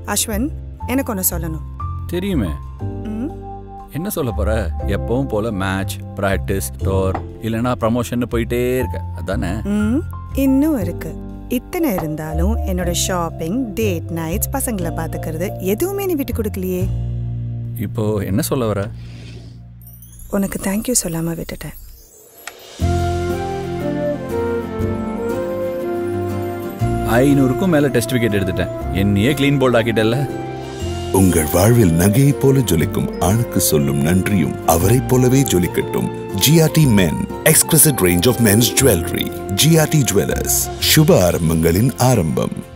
அஸ்வன் எனக்கு ஒன்று சொல்லணும் தெரியுமே ம் என்ன சொல்ல போற எப்பவும் போல மேட்ச் ப்ராக்டிஸ் டோர் இல்லைன்னா ப்ரமோஷன் போயிட்டே இருக்க அதானே ம் இன்னும் இருக்கு இத்தனை இருந்தாலும் என்னோட ஷாப்பிங் டேட் நைட்ஸ் பசங்களை பார்த்துக்கிறது எதுவுமே நீ விட்டு கொடுக்கலையே இப்போ என்ன சொல்ல வர உனக்கு தேங்க்யூ சொல்லாம விட்டுட்டேன் ஐநூறுக்கும் மேல டெஸ்ட் விக்கெட் எடுத்துட்டேன் என்னையே க்ளீன் போல்ட் ஆக்கிட்டல்ல உங்கள் வாழ்வில் நகையைப் போல ஜொலிக்கும் ஆணுக்கு சொல்லும் நன்றியும் அவரைப் போலவே ஜொலிக்கட்டும் GRT men exclusive range of men's jewellery GRT jewellers சுப ஆரம்பங்களின் ஆரம்பம்